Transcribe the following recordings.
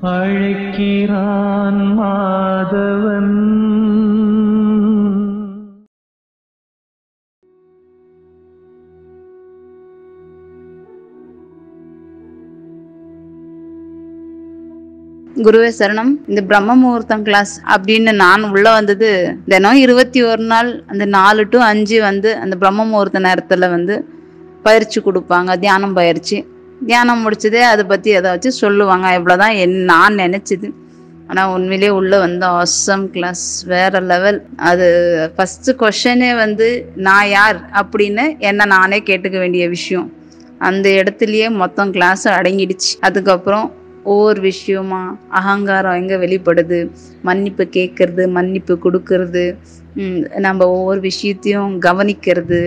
அழைக்கிறான் மாதவன் குருவே சரணம் இந்த பிரம்ம முகூர்த்தம் கிளாஸ் அப்படின்னு நான் உள்ள வந்தது தினம் இருபத்தி ஒரு நாள் அந்த நாலு டு அஞ்சு வந்து அந்த பிரம்ம முகூர்த்த நேரத்துல வந்து பயிற்சி கொடுப்பாங்க தியானம் பயிற்சி தியானம் முடிச்சதே அதை பத்தி ஏதாச்சும் சொல்லுவாங்க இவ்வளவுதான் என் நான் நினைச்சது ஆனா உண்மையிலேயே உள்ள வந்த ஆசம் கிளாஸ் வேற லெவல் அது ஃபர்ஸ்ட் கொஷனே வந்து நான் யார் அப்படின்னு என்ன நானே கேட்டுக்க வேண்டிய விஷயம் அந்த இடத்துலயே மொத்தம் கிளாஸ் அடங்கிடுச்சு அதுக்கப்புறம் ஒவ்வொரு விஷயமா அகங்காரம் எங்கே வெளிப்படுது மன்னிப்பு கேட்கறது மன்னிப்பு கொடுக்கறது ம், நம்ம ஒவ்வொரு விஷயத்தையும் கவனிக்கிறது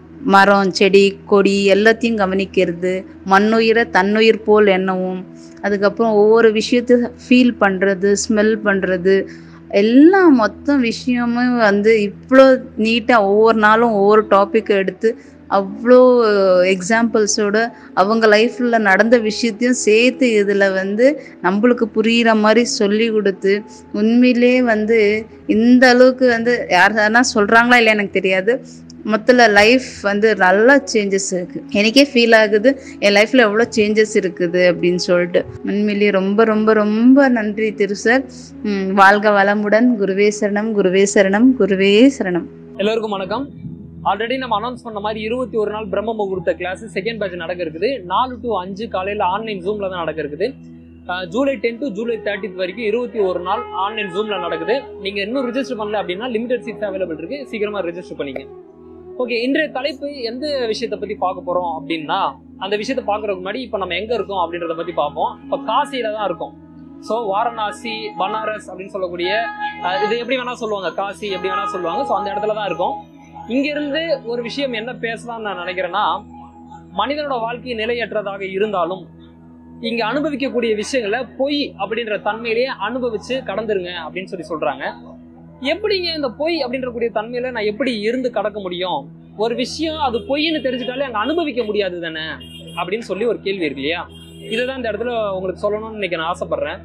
மரம் செடி கொடி எல்லாத்தையும் கவனிக்கிறது மண்ணுயிரை தன்னுயிர் போல் எண்ணவும் அதுக்கப்புறம் ஒவ்வொரு விஷயத்தையும் ஃபீல் பண்ணுறது ஸ்மெல் பண்ணுறது எல்லா மொத்தம் விஷயமும் வந்து இவ்வளோ நீட்டாக ஒவ்வொரு நாளும் ஒவ்வொரு டாபிக் எடுத்து அவ்வளோ எக்ஸாம்பிள்ஸோட அவங்க லைஃப்பில் நடந்த விஷயத்தையும் சேர்த்து இதில் வந்து நம்மளுக்கு புரிகிற மாதிரி சொல்லி கொடுத்து உண்மையிலே வந்து இந்த அளவுக்கு வந்து யார் யாருன்னா சொல்கிறாங்களா இல்லை எனக்கு தெரியாது மொத்தத்தில் லைஃப் வந்து நல்லா சேஞ்சஸ் இருக்குது எனக்கே ஃபீல் ஆகுது என் லைஃப்பில் எவ்வளோ சேஞ்சஸ் இருக்குது அப்படின்னு சொல்லிட்டு உண்மையிலேயே ரொம்ப ரொம்ப ரொம்ப நன்றி திரு சார் ம், வாழ்க வளமுடன் குருவே சரணம் குருவே சரணம் குருவே சரணம் எல்லோருக்கும் வணக்கம் ஆல்ரெடி நம்ம அனௌன்ஸ் பண்ண மாதிரி இருபத்தி ஒரு நாள் பிரம்ம முகூர்த்த கிளாஸ் செகண்ட் பேட்ச் நடக்க இருக்குது நாலு டு அஞ்சு காலையில் ஆன்லைன் ஜூம்ல தான் நடக்க இருக்குது ah July ten to July thirtieth வரைக்கும் இருபத்தி ஒரு நாள் ஆன்லைன் ஜூம்ல நடக்குது நீங்க இன்னும் ரிஜிஸ்டர் பண்ணல அப்படின்னா லிமிடெட் சீட்ஸ் அவைலபிள் இருக்கு சீக்கிரமா ரிஜிஸ்டர் பண்ணிங்க ஓகே இன்றைய தலைப்பு எந்த விஷயத்தை பத்தி பார்க்க போறோம் அப்படின்னா அந்த விஷயத்தை பார்க்கறதுக்கு முன்னாடி இப்போ நம்ம எங்க இருக்கோம் அப்படின்றத பத்தி பார்ப்போம் இப்போ காசியில தான் இருக்கோம் ஸோ வாரணாசி பனாரஸ் அப்படின்னு சொல்லக்கூடிய அஹ், இது எப்படி வேணா சொல்லுவாங்க காசி எப்படி வேணா சொல்லுவாங்க ஸோ அந்த இடத்துல தான் இருக்கோம் இங்க இருந்து ஒரு விஷயம் என்ன பேசலாம்னு நான் நினைக்கிறேன்னா மனிதனோட வாழ்க்கை நிலையற்றதாக இருந்தாலும் இங்க அனுபவிக்கக்கூடிய விஷயங்களை பொய் அப்படின்ற தன்மையிலேயே அனுபவிச்சு கடந்துருங்க அப்படின்னு சொல்லி சொல்றாங்க எப்படிங்க இந்த பொய் அப்படின்ற கூடிய தன்மையில நான் எப்படி இருந்து கடக்க முடியும் ஒரு விஷயம் அது பொய்ன்னு தெரிஞ்சுட்டாலே அங்க அனுபவிக்க முடியாது தானே அப்படின்னு சொல்லி ஒரு கேள்வி இருக்கு இல்லையா இதுதான் இந்த இடத்துல உங்களுக்கு சொல்லணும்னு இன்னைக்கு நான் ஆசைப்படுறேன்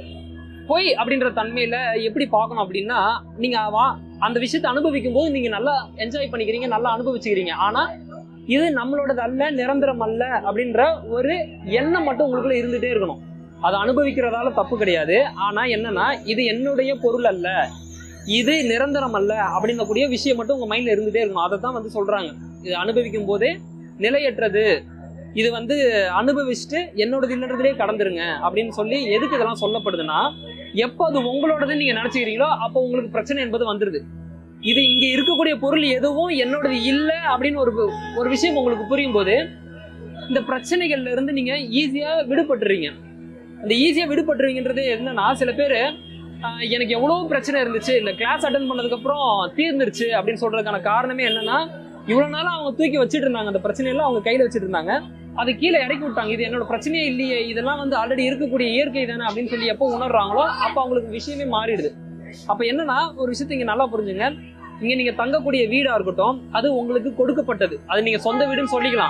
பொய் அப்படின்ற தன்மையில எப்படி பார்க்கணும் அப்படின்னா நீங்க வா- அந்த விஷயத்தை அனுபவிக்கும் போது நீங்க நல்லா என்ஜாய் பண்ணிக்கிறீங்க நல்லா அனுபவிச்சுக்கிறீங்க ஆனா இது நம்மளோடது அல்ல நிரந்தரம் அல்ல அப்படின்ற ஒரு எண்ணம் மட்டும் உங்களுக்குள்ள இருந்துட்டே இருக்கணும் அதை அனுபவிக்கிறதால தப்பு கிடையாது ஆனா என்னன்னா இது என்னுடைய பொருள் அல்ல இது நிரந்தரம் அல்ல அப்படின்னக்கூடிய விஷயம் மட்டும் உங்க மைண்ட்ல இருந்துட்டே இருக்கணும் அதை தான் வந்து சொல்றாங்க இது அனுபவிக்கும் போதே நிலையற்றது இது வந்து அனுபவிச்சுட்டு என்னோடது இல்லைன்றதுலேயே கடந்துருங்க அப்படின்னு சொல்லி எதுக்கு இதெல்லாம் சொல்லப்படுதுன்னா எப்போ அது உங்களோடதுன்னு நீங்க நினைச்சுக்கிறீங்களோ அப்போ உங்களுக்கு பிரச்சனை என்பது வந்துருது இது இங்க இருக்கக்கூடிய பொருள் எதுவும் என்னோடது இல்லை அப்படின்னு ஒரு ஒரு விஷயம் உங்களுக்கு புரியும் போது இந்த பிரச்சனைகள்ல இருந்து நீங்க ஈஸியா விடுபட்டுறீங்க அந்த ஈஸியா விடுபட்டுறீங்கன்றது என்னன்னா சில பேர் எனக்கு எவ்வளவு பிரச்சனை இருந்துச்சு இந்த கிளாஸ் அட்டன் பண்ணதுக்கு அப்புறம் தீர்ந்துருச்சு அப்படின்னு சொல்றதுக்கான காரணமே என்னன்னா இவ்வளவு நாளா அவங்க தூக்கி வச்சுட்டு இருந்தாங்க அந்த பிரச்சனையெல்லாம் அவங்க கையில வச்சுட்டு இருந்தாங்க அது கீழே இறக்கி விட்டாங்க இது என்னோட பிரச்சனையே இல்லையே இதெல்லாம் வந்து ஆல்ரெடி இருக்கக்கூடிய இயற்கை தானே அப்படின்னு சொல்லி எப்போ உணர்றாங்களோ அப்போ அவங்களுக்கு விஷயமே மாறிடுது அப்ப என்னன்னா ஒரு விஷயத்தை இங்க நல்லா புரிஞ்சுங்க இங்க நீங்க தங்கக்கூடிய வீடா இருக்கட்டும் அது உங்களுக்கு கொடுக்கப்பட்டது அது நீங்க சொந்த வீடுன்னு சொல்லிக்கலாம்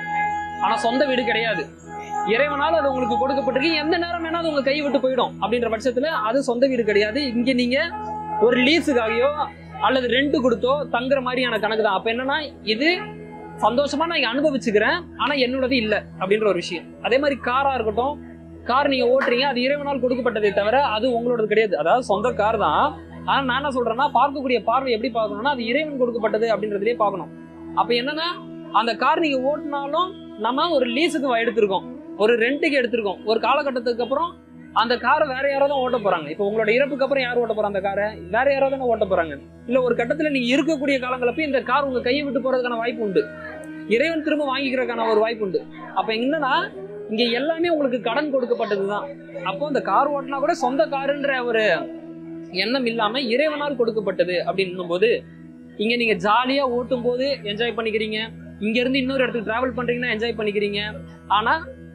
ஆனா சொந்த வீடு கிடையாது இறைவனால் அது உங்களுக்கு கொடுக்கப்பட்டிருக்கு எந்த நேரம் வேணா அது உங்க கை விட்டு போயிடும் அப்படின்ற பட்சத்துல அது சொந்த வீடு கிடையாது இங்க நீங்க ஒரு லீஸுக்காகயோ அல்லது ரெண்ட் கொடுத்தோ தங்குற மாதிரியான கணக்கு தான் அப்ப என்னன்னா இது சந்தோஷமா நான் இங்க அனுபவிச்சுக்கிறேன் ஆனா என்னோடது இல்ல அப்படின்ற ஒரு விஷயம் அதே மாதிரி காரா இருக்கட்டும் கார் நீங்க ஓட்டுறீங்க அது இறைவனால் கொடுக்கப்பட்டதே தவிர அது உங்களோடது கிடையாது அதாவது சொந்த கார் தான் ஆனா நான் என்ன சொல்றேன்னா பார்க்கக்கூடிய பார்வை எப்படி பார்க்கணும்னா அது இறைவன் கொடுக்கப்பட்டது அப்படின்றதுலயே பார்க்கணும் அப்ப என்னன்னா அந்த கார் நீங்க ஓட்டினாலும் நம்ம ஒரு லீஸுக்கு எடுத்திருக்கோம் ஒரு ரெண்ட்டுக்கு எடுத்திருக்கோம் ஒரு காலகட்டத்துக்கு அப்புறம் அந்த காரை வேற யாரோ தான் ஓட்ட போறாங்க இப்போ உங்களோட இறப்புக்கு அப்புறம் யார் ஓட்ட போறாங்க அந்த காரை வேற யாரோ தானே ஓட்ட போறாங்க இல்ல ஒரு கட்டத்துல நீங்க இருக்கக்கூடிய காலங்களப்ப இந்த கார் உங்க கையை விட்டு போறதுக்கான வாய்ப்பு உண்டு இறைவன் திரும்ப வாங்கிக்கிறதுக்கான ஒரு வாய்ப்பு உண்டு அப்ப என்னன்னா இங்க எல்லாமே உங்களுக்கு கடன் கொடுக்கப்பட்டதுதான் அப்போ அந்த கார் ஓட்டினா கூட சொந்த காருன்ற ஒரு எண்ணம் இல்லாம இறைவனால் கொடுக்கப்பட்டது அப்படின்னும் போது இங்க நீங்க ஜாலியா ஓட்டும் போது என்ஜாய் பண்ணிக்கிறீங்க இங்க இருந்து இன்னொரு இடத்துக்கு டிராவல் பண்றீங்கன்னா என்ஜாய் பண்ணிக்கிறீங்க ஆனா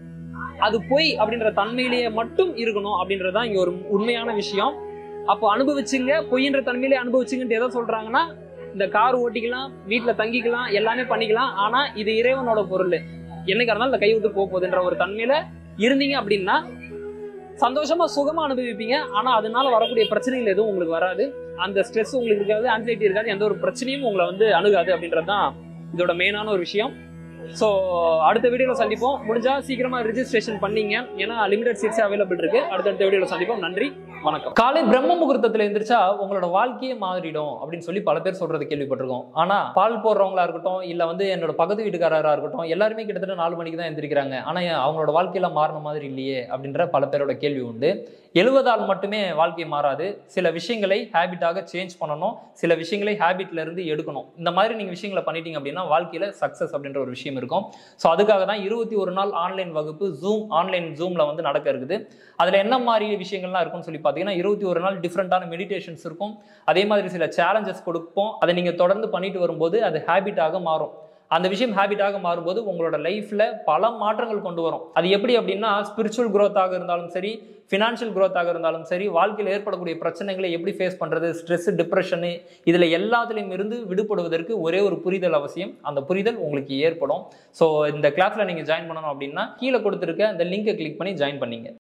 அது பொய் அப்படின்ற தன்மையிலேயே மட்டும் இருக்கணும் அப்படின்றதுதான் இங்க ஒரு உண்மையான விஷயம் அப்போ அனுபவிச்சுங்க பொய்ன்ற தன்மையிலே அனுபவிச்சுங்கன்ட்டு எதை சொல்றாங்கன்னா இந்த கார் ஓட்டிக்கலாம் வீட்டுல தங்கிக்கலாம் எல்லாமே பண்ணிக்கலாம் ஆனா இது இறைவனோட பொருள் என்னைக்கா இருந்தாலும் இந்த கை விட்டு போக போகுதுன்ற ஒரு தன்மையில இருந்தீங்க அப்படின்னா சந்தோஷமா சுகமா அனுபவிப்பீங்க ஆனா அதனால வரக்கூடிய பிரச்சனைகள் எதுவும் உங்களுக்கு வராது அந்த ஸ்ட்ரெஸ் உங்களுக்கு இருக்காது ஆன்சைட்டி இருக்காது எந்த ஒரு பிரச்சனையும் உங்களை வந்து அணுகாது அப்படின்றது தான் இதோட மெயினான ஒரு விஷயம் ஸோ அடுத்த வீடியோவில் சந்திப்போம் முடிஞ்சா சீக்கிரமா ரிஜிஸ்ட்ரேஷன் பண்ணீங்க ஏன்னா லிமிடெட் சீட்ஸ் அவைலபிள் இருக்கு அடுத்தடுத்த வீடியோவில் சந்திப்போம் நன்றி வணக்கம் காலை பிரம்ம முகூர்த்தத்தில் எந்திரிச்சா உங்களோட வாழ்க்கையே மாறிடும் அப்படின்னு சொல்லி பல பேர் சொல்றது கேள்விப்பட்டிருக்கோம் ஆனா பால் போடுறவங்களா இருக்கட்டும் இல்ல வந்து என்னோட பக்கத்து வீட்டுக்காரரா இருக்கட்டும் எல்லாருமே கிட்டத்தட்ட நாலு மணிக்கு தான் எந்திரிக்கிறாங்க ஆனா ஏன் அவங்களோட வாழ்க்கையில மாறின மாதிரி இல்லையே அப்படின்ற பல பேரோட கேள்வி உண்டு எழுவதால் மட்டுமே வாழ்க்கை மாறாது சில விஷயங்களை ஹேபிட்டாக சேஞ்ச் பண்ணணும் சில விஷயங்களை ஹேபிட்ல இருந்து எடுக்கணும் இந்த மாதிரி நீங்க விஷயங்களை பண்ணிட்டீங்க அப்படின்னா வாழ்க்கையில சக்சஸ் அப்படின்ற ஒரு விஷயம் இருக்கும் ஸோ அதுக்காக தான் இருபத்தி ஒரு நாள் ஆன்லைன் வகுப்பு ஜூம் ஆன்லைன் ஜூம்ல வந்து நடக்க இருக்குது அதுல என்ன மாதிரி விஷயங்கள்லாம் இருக்கும்னு சொல்லி பார்த்தீங்கன்னா இருபத்தி ஒரு நாள் டிஃப்ரெண்டான மெடிடேஷன்ஸ் இருக்கும் அதே மாதிரி சில சேலஞ்சஸ் கொடுப்போம் அதை நீங்க தொடர்ந்து பண்ணிட்டு வரும்போது அது ஹேபிட்டாக மாறும் அந்த விஷயம் ஹேபிட்டாக மாறும்போது உங்களோட லைஃப்ல பல மாற்றங்கள் கொண்டு வரும் அது எப்படி அப்படின்னா ஸ்பிரிச்சுவல் growth-ஆக இருந்தாலும் சரி ஃபினான்ஷியல் growth-ஆக இருந்தாலும் சரி வாழ்க்கையில் ஏற்படக்கூடிய பிரச்சனைகளை எப்படி ஃபேஸ் பண்றது ஸ்ட்ரெஸ் டிப்ரெஷனு இதுல எல்லாத்துலேயும் இருந்து விடுபடுவதற்கு ஒரே ஒரு புரிதல் அவசியம் அந்த புரிதல் உங்களுக்கு ஏற்படும் ஸோ இந்த கிளாஸ்ல நீங்க ஜாயின் பண்ணணும் அப்படின்னா கீழே கொடுத்துருக்க அந்த லிங்கை கிளிக் பண்ணி ஜாயின் பண்ணீங்க